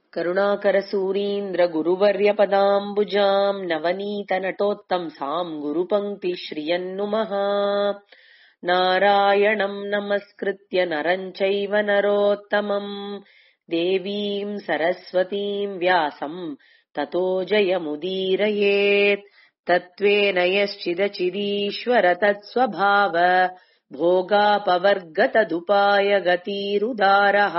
करुणाकरसूरीन्द्रगुरुवर्यपदाम्बुजाम् नवनीतनटोत्तंसाम् गुरुपङ्क्तिश्रियन्नुमः नारायणम् नमस्कृत्य नरम् चैव नरोत्तमम् देवीम् सरस्वतीम् व्यासम् ततो जयमुदीरयेत् तत्त्वेन यश्चिदचिदीश्वर तत्स्वभाव भोगापवर्गतदुपाय गतिरुदारः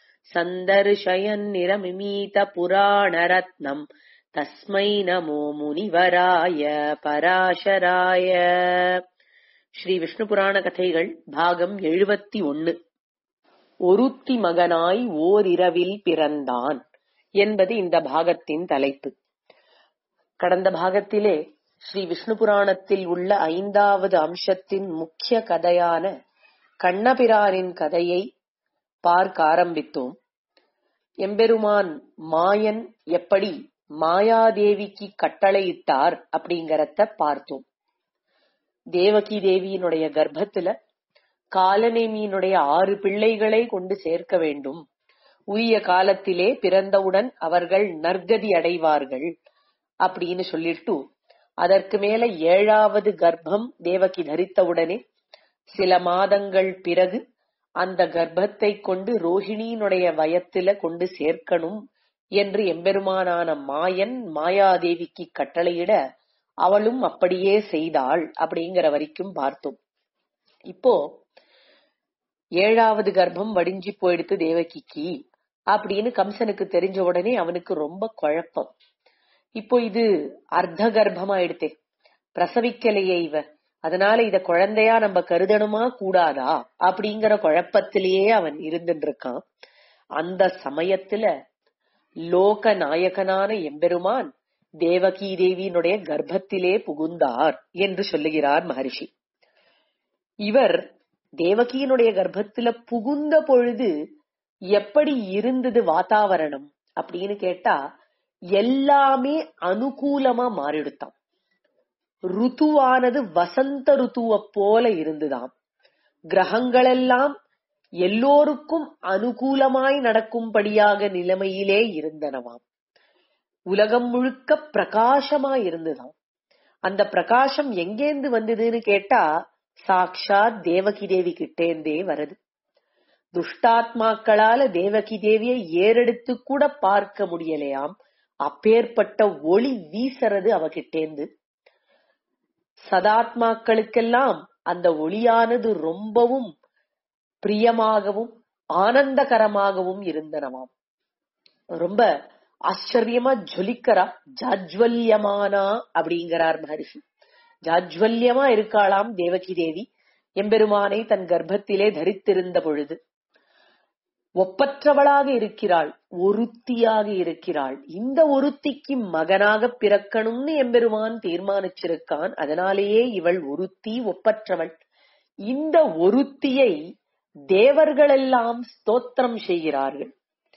सन्दर्शयन्निरमिमीतपुराणरत्नम् तस्मै नमो मुनिवराय பராசராய ஸ்ரீ விஷ்ணு புராண கதைகள் பாகம் எழுபத்தி ஒன்னு ஒருத்தி மகனாய் ஓரிரவில் பிறந்தான் என்பது இந்த பாகத்தின் தலைப்பு கடந்த பாகத்திலே ஸ்ரீ விஷ்ணு புராணத்தில் உள்ள ஐந்தாவது அம்சத்தின் முக்கிய கதையான கண்ணபிரானின் கதையை பார்க்க ஆரம்பித்தோம் எம்பெருமான் மாயன் எப்படி மாயாதேவிக்கு கட்டளையிட்டார் அப்படிங்கறத பார்த்தோம் தேவகி தேவியினுடைய கர்ப்பத்துல காலநேமியினுடைய ஆறு பிள்ளைகளை கொண்டு சேர்க்க வேண்டும் உரிய காலத்திலே பிறந்தவுடன் அவர்கள் நற்கதி அடைவார்கள் அப்படின்னு சொல்லிட்டு அதற்கு மேல ஏழாவது கர்ப்பம் தேவகி தரித்தவுடனே சில மாதங்கள் பிறகு அந்த கர்ப்பத்தை கொண்டு ரோஹிணியினுடைய வயத்துல கொண்டு சேர்க்கணும் என்று எம்பெருமானான மாயன் மாயாதேவிக்கு கட்டளையிட அவளும் அப்படியே செய்தாள் அப்படிங்கிற வரைக்கும் பார்த்தோம் இப்போ ஏழாவது கர்ப்பம் வடிஞ்சி போயிடுத்து தேவகிக்கு அப்படின்னு கம்சனுக்கு தெரிஞ்ச உடனே அவனுக்கு ரொம்ப குழப்பம் இப்போ இது அர்த்த கர்ப்பமாயிடுத்தே பிரசவிக்கலையே இவ அதனால இத குழந்தையா நம்ம கருதணுமா கூடாதா அப்படிங்கிற குழப்பத்திலேயே அவன் இருந்துட்டு இருக்கான் அந்த சமயத்துல லோக நாயகனான எம்பெருமான் தேவகி தேவியினுடைய கர்ப்பத்திலே புகுந்தார் என்று சொல்லுகிறார் மகரிஷி இவர் தேவகியினுடைய கர்ப்பத்துல புகுந்த பொழுது எப்படி இருந்தது வாதாவரணம் அப்படின்னு கேட்டா எல்லாமே அனுகூலமா மாறிடுத்தான் ருத்துவானது வசந்த ருத்துவ போல இருந்துதாம் கிரகங்களெல்லாம் எல்லோருக்கும் அனுகூலமாய் நடக்கும்படியாக நிலைமையிலே இருந்தனவாம் உலகம் முழுக்க பிரகாசமா இருந்துதாம் அந்த பிரகாசம் எங்கேந்து வந்ததுன்னு கேட்டா சாக்ஷாத் தேவகி தேவி கிட்டேந்தே வருது துஷ்டாத்மாக்களால தேவகி தேவியை ஏறெடுத்து கூட பார்க்க முடியலையாம் அப்பேற்பட்ட ஒளி வீசறது அவகிட்டேந்து சதாத்மாக்களுக்கெல்லாம் அந்த ஒளியானது ரொம்பவும் பிரியமாகவும் ஆனந்தகரமாகவும் இருந்தனவாம் ரொம்ப ஆச்சரியமா ஜொலிக்கிறா ஜாஜ்வல்யமானா அப்படிங்கிறார் மகரிஷி ஜாஜ்வல்யமா இருக்காளாம் தேவகி தேவி எம்பெருமானை தன் கர்ப்பத்திலே தரித்திருந்த பொழுது ஒப்பற்றவளாக இருக்கிறாள் ஒருத்தியாக இருக்கிறாள் இந்த ஒருத்திக்கு மகனாக பிறக்கணும்னு எம்பெருமான் தீர்மானிச்சிருக்கான் அதனாலேயே இவள் ஒருத்தி ஒப்பற்றவள் இந்த ஒருத்தியை தேவர்களெல்லாம் ஸ்தோத்திரம் செய்கிறார்கள்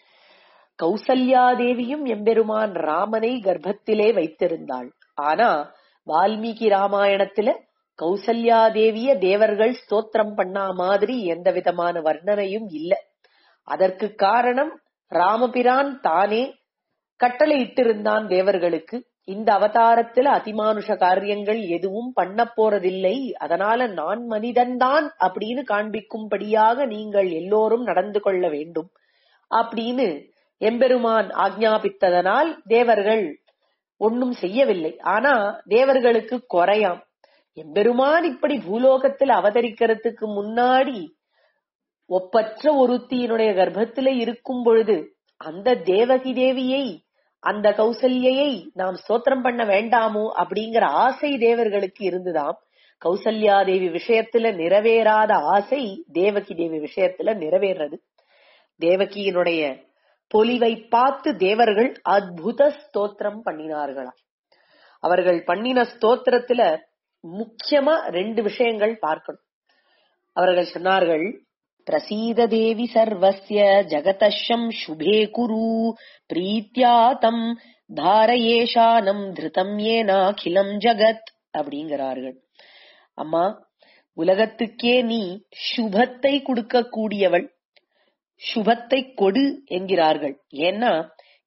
கௌசல்யாதேவியும் எம்பெருமான் ராமனை கர்ப்பத்திலே வைத்திருந்தாள் ஆனா வால்மீகி ராமாயணத்துல கௌசல்யாதேவிய தேவர்கள் ஸ்தோத்திரம் பண்ணா மாதிரி எந்த விதமான வர்ணனையும் இல்ல அதற்கு காரணம் ராமபிரான் தானே கட்டளை இட்டிருந்தான் தேவர்களுக்கு இந்த அவதாரத்துல அதிமானுஷ காரியங்கள் எதுவும் பண்ண போறதில்லை அதனால நான் மனிதன்தான் அப்படின்னு காண்பிக்கும்படியாக நீங்கள் எல்லோரும் நடந்து கொள்ள வேண்டும் அப்படின்னு எம்பெருமான் ஆக்ஞாபித்ததனால் தேவர்கள் ஒன்னும் செய்யவில்லை ஆனா தேவர்களுக்கு குறையாம் எம்பெருமான் இப்படி பூலோகத்தில் அவதரிக்கிறதுக்கு முன்னாடி ஒப்பற்ற ஒருத்தியினுடைய கர்ப்பத்தில இருக்கும் பொழுது அந்த தேவகி தேவியை அந்த கௌசல்யை நாம் ஸ்தோத்திரம் பண்ண வேண்டாமோ அப்படிங்கிற ஆசை தேவர்களுக்கு இருந்துதாம் கௌசல்யா தேவி விஷயத்துல நிறைவேறாத ஆசை தேவகி தேவி விஷயத்துல நிறைவேறது தேவகியினுடைய பொலிவை பார்த்து தேவர்கள் அத்புத ஸ்தோத்திரம் பண்ணினார்களாம் அவர்கள் பண்ணின ஸ்தோத்திரத்துல முக்கியமா ரெண்டு விஷயங்கள் பார்க்கணும் அவர்கள் சொன்னார்கள் பிரசீத தேவி சர்வஸ்ய ஜகதஷம் சுபே குரு பிரீத்யா தம் தாரயேஷானம் திருதம் ஏனாகிலம் ஜகத் அப்படிங்கிறார்கள் அம்மா உலகத்துக்கே நீ சுபத்தை கொடுக்க கூடியவள் சுபத்தை கொடு என்கிறார்கள் ஏன்னா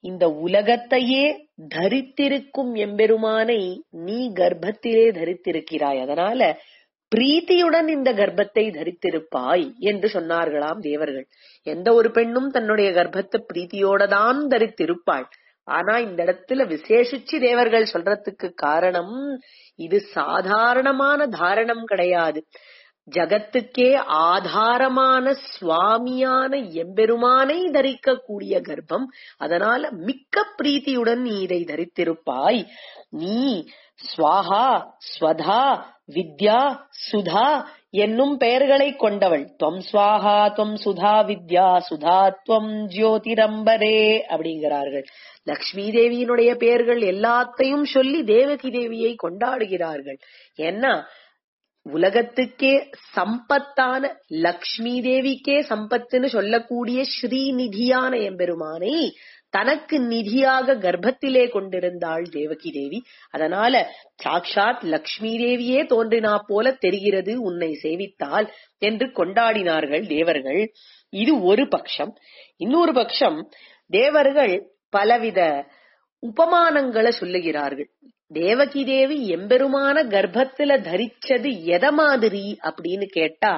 இந்த உலகத்தையே தரித்திருக்கும் எம்பெருமானை நீ கர்ப்பத்திலே தரித்திருக்கிறாய் அதனால பிரீத்தியுடன் இந்த கர்ப்பத்தை தரித்திருப்பாய் என்று சொன்னார்களாம் தேவர்கள் எந்த ஒரு பெண்ணும் தன்னுடைய கர்ப்பத்தை பிரீத்தியோட தான் தரித்திருப்பாள் ஆனா இந்த இடத்துல விசேஷிச்சு தேவர்கள் சொல்றதுக்கு காரணம் இது சாதாரணமான தாரணம் கிடையாது ஜகத்துக்கே ஆதாரமான சுவாமியான எம்பெருமானை தரிக்கக்கூடிய கர்ப்பம் அதனால மிக்க பிரீத்தியுடன் நீ இதை தரித்திருப்பாய் நீ ஸ்வாஹா ஸ்வதா வித்யா சுதா என்னும் பெயர்களை கொண்டவள் துவம் ஸ்வாஹா துவம் சுதா வித்யா சுதா துவம் ஜோதிரம்பரே அப்படிங்கிறார்கள் லக்ஷ்மி தேவியினுடைய பெயர்கள் எல்லாத்தையும் சொல்லி தேவகி தேவியை கொண்டாடுகிறார்கள் ஏன்னா உலகத்துக்கே சம்பத்தான லக்ஷ்மி தேவிக்கே சம்பத்துன்னு சொல்லக்கூடிய ஸ்ரீநிதியான எம்பெருமானை தனக்கு நிதியாக கர்ப்பத்திலே கொண்டிருந்தாள் தேவகி தேவி அதனால சாக்ஷாத் லக்ஷ்மி தேவியே தோன்றினா போல தெரிகிறது உன்னை சேவித்தால் என்று கொண்டாடினார்கள் தேவர்கள் இது ஒரு பட்சம் இன்னொரு பட்சம் தேவர்கள் பலவித உபமானங்களை சொல்லுகிறார்கள் தேவகி தேவி எம்பெருமான கர்ப்பத்துல தரிச்சது எத மாதிரி அப்படின்னு கேட்டா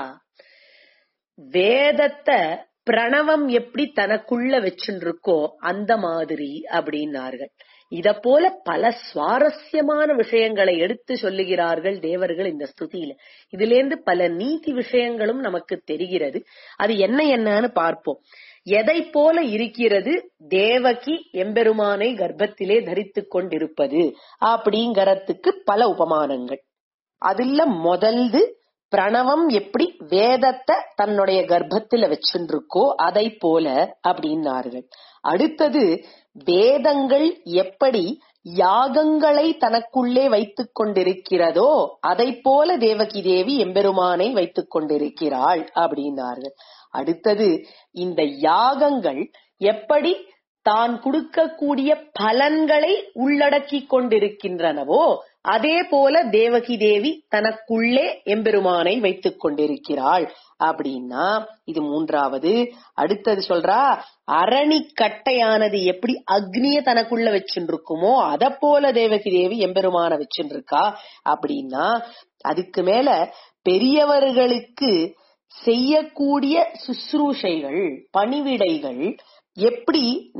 வேதத்தை பிரணவம் எப்படி தனக்குள்ள வச்சுருக்கோ அந்த மாதிரி அப்படின்னார்கள் இத போல பல சுவாரஸ்யமான விஷயங்களை எடுத்து சொல்லுகிறார்கள் தேவர்கள் இந்த ஸ்துதியில இதுல இருந்து பல நீதி விஷயங்களும் நமக்கு தெரிகிறது அது என்ன என்னன்னு பார்ப்போம் எதை போல இருக்கிறது தேவகி எம்பெருமானை கர்ப்பத்திலே தரித்துக் கொண்டிருப்பது அப்படிங்கறதுக்கு பல உபமானங்கள் அதுல முதல்து பிரணவம் எப்படி வேதத்தை தன்னுடைய கர்ப்பத்துல வச்சுருக்கோ அதை போல அப்படின்னார்கள் அடுத்தது வேதங்கள் எப்படி யாகங்களை தனக்குள்ளே வைத்துக் கொண்டிருக்கிறதோ அதை போல தேவகி தேவி எம்பெருமானை வைத்துக் கொண்டிருக்கிறாள் அப்படின்னார்கள் அடுத்தது இந்த யாகங்கள் எப்படி தான் கொடுக்கக்கூடிய பலன்களை உள்ளடக்கி கொண்டிருக்கின்றனவோ அதே போல தேவகி தேவி தனக்குள்ளே எம்பெருமானை வைத்துக் கொண்டிருக்கிறாள் அப்படின்னா இது மூன்றாவது அடுத்தது சொல்றா அரணிக்கட்டையானது எப்படி அக்னிய தனக்குள்ள வச்சுருக்குமோ அத போல தேவகி தேவி எம்பெருமான வச்சுருக்கா அப்படின்னா அதுக்கு மேல பெரியவர்களுக்கு செய்யக்கூடிய சுசுரூஷைகள் பணிவிடைகள் எப்படி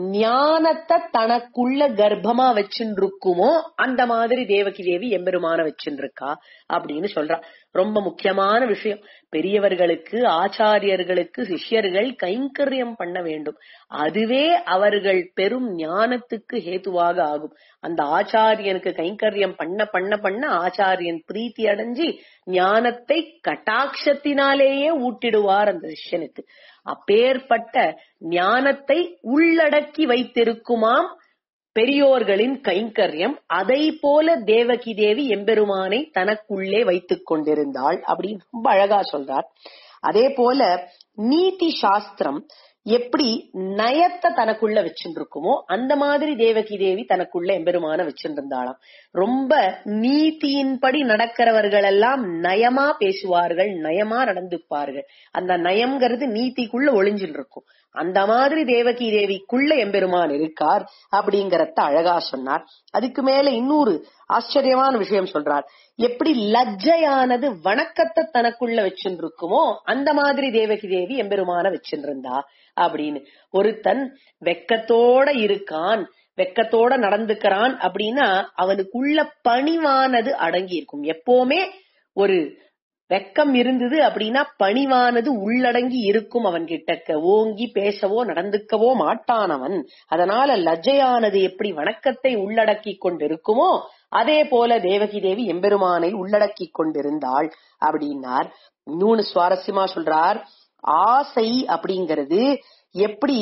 ஞானத்தை தனக்குள்ள கர்ப்பமா வச்சுருக்குமோ அந்த மாதிரி தேவகி தேவி எம்பெருமான வச்சுருக்கா அப்படின்னு சொல்றா ரொம்ப முக்கியமான விஷயம் பெரியவர்களுக்கு ஆச்சாரியர்களுக்கு சிஷ்யர்கள் கைங்கரியம் பண்ண வேண்டும் அதுவே அவர்கள் பெரும் ஞானத்துக்கு ஹேத்துவாக ஆகும் அந்த ஆச்சாரியனுக்கு கைங்கரியம் பண்ண பண்ண பண்ண ஆச்சாரியன் பிரீத்தி அடைஞ்சி ஞானத்தை கட்டாட்சத்தினாலேயே ஊட்டிடுவார் அந்த சிஷ்யனுக்கு அப்பேற்பட்ட ஞானத்தை உள்ளடக்கி வைத்திருக்குமாம் பெரியோர்களின் கைங்கரியம் அதை போல தேவகி தேவி எம்பெருமானை தனக்குள்ளே வைத்துக் கொண்டிருந்தாள் அப்படின்னு ரொம்ப அழகா சொல்றார் அதே போல நீதி சாஸ்திரம் எப்படி நயத்தை தனக்குள்ள வச்சுருக்குமோ அந்த மாதிரி தேவகி தேவி தனக்குள்ள எம்பெருமான வச்சிருந்தாளாம் ரொம்ப நீதியின்படி நடக்கிறவர்கள் எல்லாம் நயமா பேசுவார்கள் நயமா நடந்துப்பார்கள் அந்த நயம்ங்கிறது நீதிக்குள்ள ஒளிஞ்சில் இருக்கும் அந்த மாதிரி தேவகி தேவிக்குள்ள எம்பெருமான் இருக்கார் அப்படிங்கறத அழகா சொன்னார் அதுக்கு மேல இன்னொரு ஆச்சரியமான விஷயம் சொல்றார் எப்படி லஜ்ஜையானது வணக்கத்தை தனக்குள்ள வச்சுருக்குமோ அந்த மாதிரி தேவகி தேவி எம்பெருமான வச்சிருந்தா அப்படின்னு ஒருத்தன் வெக்கத்தோட இருக்கான் வெக்கத்தோட நடந்துக்கிறான் அப்படின்னா அவனுக்குள்ள பணிவானது அடங்கி இருக்கும் எப்பவுமே ஒரு வெக்கம் இருந்தது அப்படின்னா பணிவானது உள்ளடங்கி இருக்கும் அவன் கிட்டக்க ஓங்கி பேசவோ நடந்துக்கவோ மாட்டான் அவன் அதனால லஜ்ஜையானது எப்படி வணக்கத்தை உள்ளடக்கி கொண்டிருக்குமோ அதே போல தேவகி தேவி எம்பெருமானை உள்ளடக்கி கொண்டிருந்தாள் அப்படின்னார் இன்னொன்னு சுவாரஸ்யமா சொல்றார் ஆசை அப்படிங்கிறது எப்படி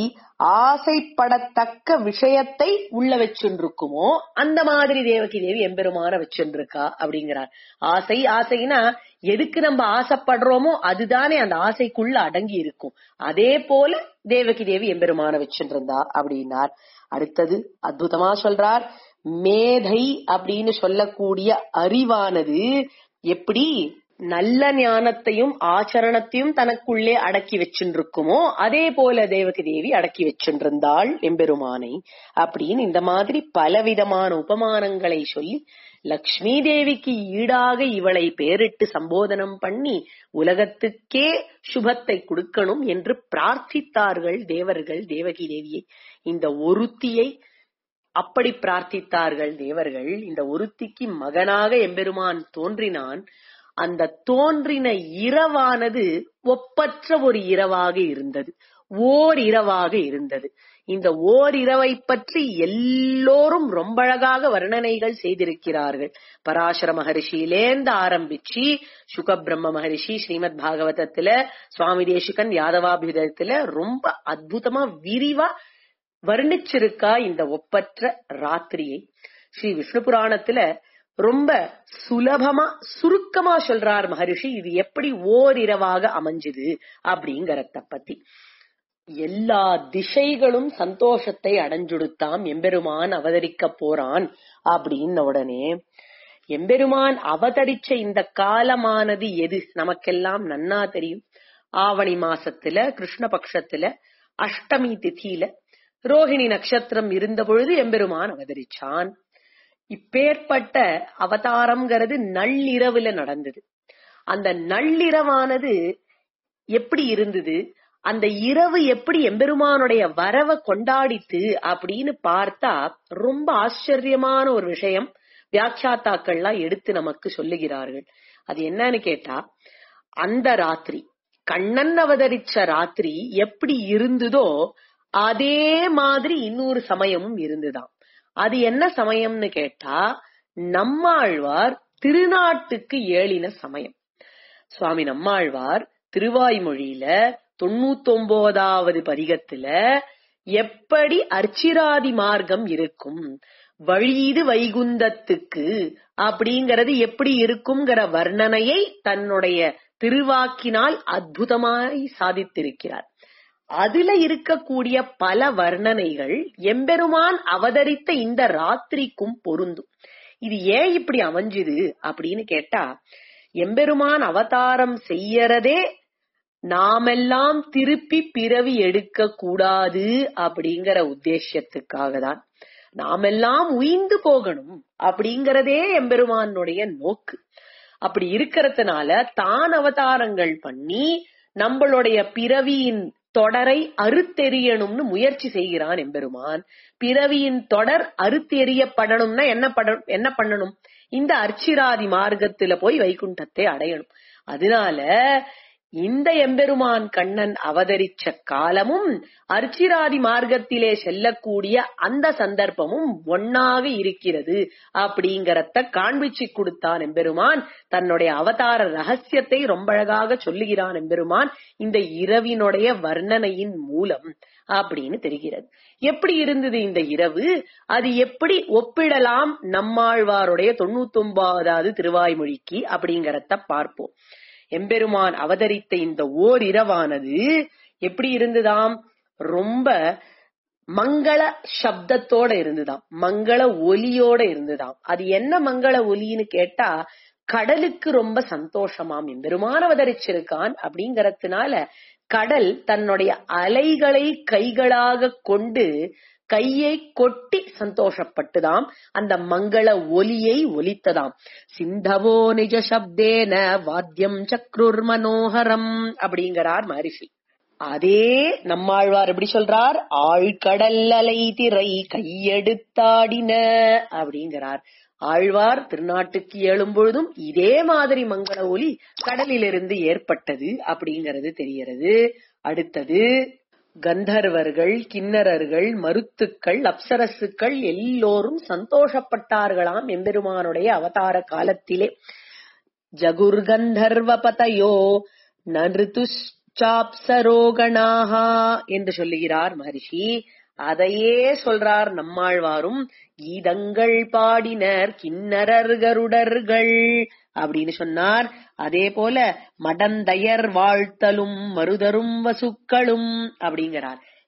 ஆசைப்படத்தக்க விஷயத்தை உள்ள வச்சுருக்குமோ அந்த மாதிரி தேவகி தேவி எம்பெருமான வச்சுருக்கா அப்படிங்கிறார் ஆசை ஆசைனா எதுக்கு நம்ம ஆசைப்படுறோமோ அதுதானே அந்த ஆசைக்குள்ள அடங்கி இருக்கும் அதே போல தேவகி தேவி எம்பெருமான வச்சுருந்தா அப்படின்னார் அடுத்தது அற்புதமா சொல்றார் மேதை அப்படின்னு சொல்லக்கூடிய அறிவானது எப்படி நல்ல ஞானத்தையும் ஆச்சரணத்தையும் தனக்குள்ளே அடக்கி வச்சுருக்குமோ அதே போல தேவகி தேவி அடக்கி வச்சுருந்தாள் எம்பெருமானை அப்படின்னு இந்த மாதிரி பலவிதமான உபமானங்களை சொல்லி லக்ஷ்மி தேவிக்கு ஈடாக இவளை பேரிட்டு சம்போதனம் பண்ணி உலகத்துக்கே சுபத்தை கொடுக்கணும் என்று பிரார்த்தித்தார்கள் தேவர்கள் தேவகி தேவியை இந்த ஒருத்தியை அப்படி பிரார்த்தித்தார்கள் தேவர்கள் இந்த ஒருத்திக்கு மகனாக எம்பெருமான் தோன்றினான் அந்த தோன்றின இரவானது ஒப்பற்ற ஒரு இரவாக இருந்தது ஓர் இரவாக இருந்தது இந்த ஓர் இரவை பற்றி எல்லோரும் ரொம்ப அழகாக வர்ணனைகள் செய்திருக்கிறார்கள் பராசர மகரிஷியிலேந்து ஆரம்பிச்சு சுக பிரம்ம மகரிஷி ஸ்ரீமத் பாகவதத்துல சுவாமி தேசிகன் யாதவாபிதத்துல ரொம்ப அற்புதமா விரிவா வர்ணிச்சிருக்கா இந்த ஒப்பற்ற ராத்திரியை ஸ்ரீ விஷ்ணு புராணத்துல ரொம்ப சுலபமா சுருக்கமா சொல்றார் மகரிஷி இது எப்படி ஓரிரவாக அமைஞ்சுது அப்படிங்கறத பத்தி எல்லா திசைகளும் சந்தோஷத்தை அடைஞ்சுடுத்தாம் எம்பெருமான் அவதரிக்க போறான் அப்படின்ன உடனே எம்பெருமான் அவதரிச்ச இந்த காலமானது எது நமக்கெல்லாம் நன்னா தெரியும் ஆவணி மாசத்துல கிருஷ்ணபக்ஷத்துல அஷ்டமி திதியில ரோஹிணி நட்சத்திரம் இருந்த பொழுது எம்பெருமான் அவதரிச்சான் இப்பேற்பட்ட அவதாரம்ங்கிறது நள்ளிரவுல நடந்தது அந்த நள்ளிரவானது எப்படி இருந்தது அந்த இரவு எப்படி எம்பெருமானுடைய வரவை கொண்டாடித்து அப்படின்னு பார்த்தா ரொம்ப ஆச்சரியமான ஒரு விஷயம் வியாக்கியாத்தாக்கள்லாம் எடுத்து நமக்கு சொல்லுகிறார்கள் அது என்னன்னு கேட்டா அந்த ராத்திரி கண்ணன் அவதரிச்ச ராத்திரி எப்படி இருந்ததோ அதே மாதிரி இன்னொரு சமயமும் இருந்துதான் அது என்ன சமயம்னு கேட்டா நம்மாழ்வார் திருநாட்டுக்கு ஏழின சமயம் சுவாமி நம்மாழ்வார் திருவாய்மொழியில தொண்ணூத்தொன்பதாவது பதிகத்துல எப்படி அர்ச்சிராதி மார்க்கம் இருக்கும் வழியீது வைகுந்தத்துக்கு அப்படிங்கறது எப்படி இருக்குங்கிற வர்ணனையை தன்னுடைய திருவாக்கினால் அற்புதமாய் சாதித்திருக்கிறார் அதுல இருக்கக்கூடிய பல வர்ணனைகள் எம்பெருமான் அவதரித்த இந்த ராத்திரிக்கும் பொருந்தும் இது ஏன் இப்படி அமைஞ்சுது அப்படின்னு கேட்டா எம்பெருமான் அவதாரம் செய்யறதே நாமெல்லாம் திருப்பி பிறவி எடுக்க கூடாது அப்படிங்கிற உத்தேசத்துக்காக தான் நாமெல்லாம் உயிந்து போகணும் அப்படிங்கறதே எம்பெருமானுடைய நோக்கு அப்படி இருக்கிறதுனால தான் அவதாரங்கள் பண்ணி நம்மளுடைய பிறவியின் தொடரை அறுத்தெறியணும்னு முயற்சி செய்கிறான் எம்பெருமான் பிறவியின் தொடர் அறுத்தெறியப்படணும்னா என்ன பட என்ன பண்ணணும் இந்த அர்ச்சிராதி மார்க்கத்துல போய் வைகுண்டத்தை அடையணும் அதனால இந்த எம்பெருமான் கண்ணன் அவதரிச்ச காலமும் அர்ச்சிராதி மார்க்கத்திலே செல்லக்கூடிய அந்த சந்தர்ப்பமும் ஒன்னாக இருக்கிறது அப்படிங்கறத காண்பிச்சு கொடுத்தான் எம்பெருமான் தன்னுடைய அவதார ரகசியத்தை ரொம்ப அழகாக சொல்லுகிறான் எம்பெருமான் இந்த இரவினுடைய வர்ணனையின் மூலம் அப்படின்னு தெரிகிறது எப்படி இருந்தது இந்த இரவு அது எப்படி ஒப்பிடலாம் நம்மாழ்வாருடைய தொண்ணூத்தி ஒன்பதாவது திருவாய்மொழிக்கு அப்படிங்கறத பார்ப்போம் எம்பெருமான் அவதரித்த இந்த ஓர் இரவானது எப்படி இருந்துதாம் ரொம்ப மங்கள சப்தத்தோட இருந்துதாம் மங்கள ஒலியோட இருந்துதாம் அது என்ன மங்கள ஒலின்னு கேட்டா கடலுக்கு ரொம்ப சந்தோஷமாம் எம்பெருமான் அவதரிச்சிருக்கான் அப்படிங்கறதுனால கடல் தன்னுடைய அலைகளை கைகளாக கொண்டு கையை கொட்டி சந்தோஷப்பட்டுதாம் அந்த மங்கள ஒலியை ஒலித்ததாம் சிந்தவோ நிஜ சப்தேன வாத்தியம் சக்ருர் மனோகரம் அப்படிங்கிறார் மகரிஷி அதே நம்மாழ்வார் எப்படி சொல்றார் ஆழ்கடல் அலை திரை கையெடுத்தாடின அப்படிங்கிறார் ஆழ்வார் திருநாட்டுக்கு எழும் பொழுதும் இதே மாதிரி மங்கள ஒலி கடலிலிருந்து ஏற்பட்டது அப்படிங்கிறது தெரிகிறது அடுத்தது கந்தர்வர்கள் கிண்ணறர்கள் மருத்துக்கள் அப்சரசுக்கள் எல்லோரும் சந்தோஷப்பட்டார்களாம் எம்பெருமானுடைய அவதார காலத்திலே ஜகுர்கந்தர்வபதயோ நருதுஷ்சாப்சரோகணாகா என்று சொல்லுகிறார் மகரிஷி அதையே சொல்றார் நம்மாழ்வாரும் கீதங்கள் பாடினர் கிண்ணறர்கருடர்கள் அப்படின்னு சொன்னார் அதே போல மடந்தையர் வாழ்த்தலும் மருதரும் வசுக்களும் அப்படிங்கிறார்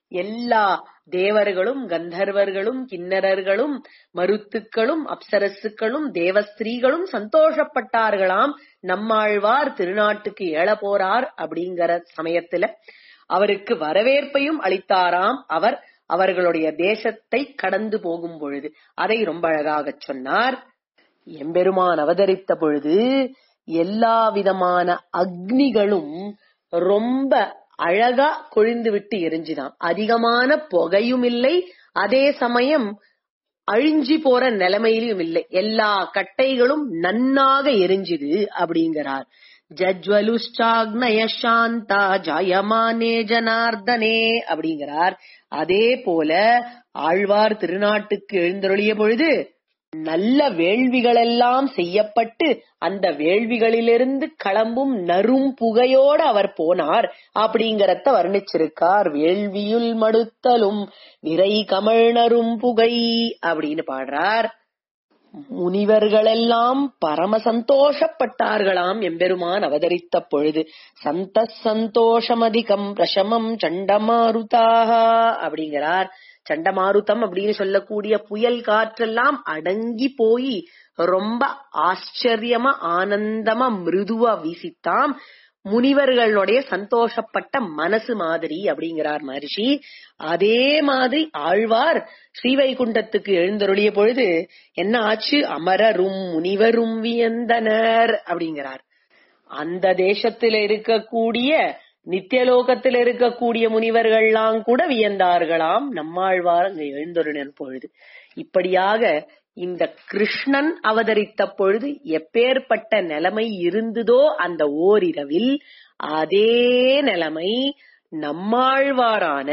எல்லா தேவர்களும் கந்தர்வர்களும் கிண்ணறர்களும் மருத்துக்களும் அப்சரசுக்களும் தேவஸ்திரீகளும் சந்தோஷப்பட்டார்களாம் நம்மாழ்வார் திருநாட்டுக்கு ஏழ போறார் அப்படிங்கிற சமயத்துல அவருக்கு வரவேற்பையும் அளித்தாராம் அவர் அவர்களுடைய தேசத்தை கடந்து போகும் பொழுது அதை ரொம்ப அழகாக சொன்னார் எம்பெருமான் அவதரித்த பொழுது எல்லா விதமான அக்னிகளும் ரொம்ப அழகா கொழுந்து விட்டு எரிஞ்சுதான் அதிகமான புகையும் இல்லை அதே சமயம் அழிஞ்சி போற நிலைமையிலும் இல்லை எல்லா கட்டைகளும் நன்னாக எரிஞ்சுது அப்படிங்கிறார் ஜஜ்வலுஷ்டாக்னய சாந்தா ஜாயமானே ஜனார்தனே அப்படிங்கிறார் அதே போல ஆழ்வார் திருநாட்டுக்கு எழுந்தருளிய பொழுது நல்ல வேள்விகளெல்லாம் செய்யப்பட்டு அந்த வேள்விகளிலிருந்து கிளம்பும் நரும் புகையோடு அவர் போனார் அப்படிங்கறத வர்ணிச்சிருக்கார் வேள்வியுள் மடுத்தலும் விரை கமழ் நரும் புகை அப்படின்னு பாடுறார் முனிவர்களெல்லாம் பரம சந்தோஷப்பட்டார்களாம் எம்பெருமான் அவதரித்த பொழுது சந்த சந்தோஷமதிகம் பிரசமம் சண்டமாருதாக அப்படிங்கிறார் சண்டமாருதம் அப்படின்னு சொல்லக்கூடிய புயல் காற்றெல்லாம் அடங்கி போய் ரொம்ப ஆச்சரியமா ஆனந்தமா மிருதுவா வீசித்தாம் முனிவர்களுடைய சந்தோஷப்பட்ட மனசு மாதிரி அப்படிங்கிறார் மகர்ஷி அதே மாதிரி ஆழ்வார் ஸ்ரீவைகுண்டத்துக்கு எழுந்தருளிய பொழுது என்ன ஆச்சு அமரரும் முனிவரும் வியந்தனர் அப்படிங்கிறார் அந்த தேசத்தில் இருக்கக்கூடிய நித்தியலோகத்தில் இருக்கக்கூடிய முனிவர்கள்லாம் கூட வியந்தார்களாம் நம்மாழ்வார் அங்க எழுந்தருளின பொழுது இப்படியாக இந்த கிருஷ்ணன் அவதரித்த பொழுது எப்பேற்பட்ட நிலைமை இருந்ததோ அந்த ஓரிரவில் அதே நிலைமை நம்மாழ்வாரான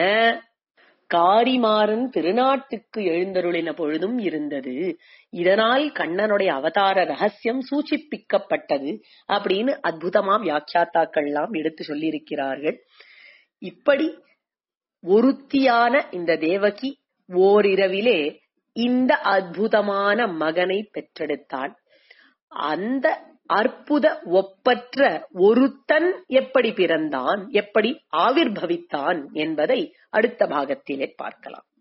காரிமாறன் திருநாட்டுக்கு எழுந்தருளின பொழுதும் இருந்தது இதனால் கண்ணனுடைய அவதார ரகசியம் சூச்சிப்பிக்கப்பட்டது அப்படின்னு அற்புதமா வியாக்கியாத்தாக்கள்லாம் எடுத்து சொல்லியிருக்கிறார்கள் இப்படி ஒருத்தியான இந்த தேவகி ஓரிரவிலே இந்த அற்புதமான மகனை பெற்றெடுத்தாள் அந்த அற்புத ஒப்பற்ற ஒருத்தன் எப்படி பிறந்தான் எப்படி ஆவிர்பவித்தான் என்பதை அடுத்த பாகத்திலே பார்க்கலாம்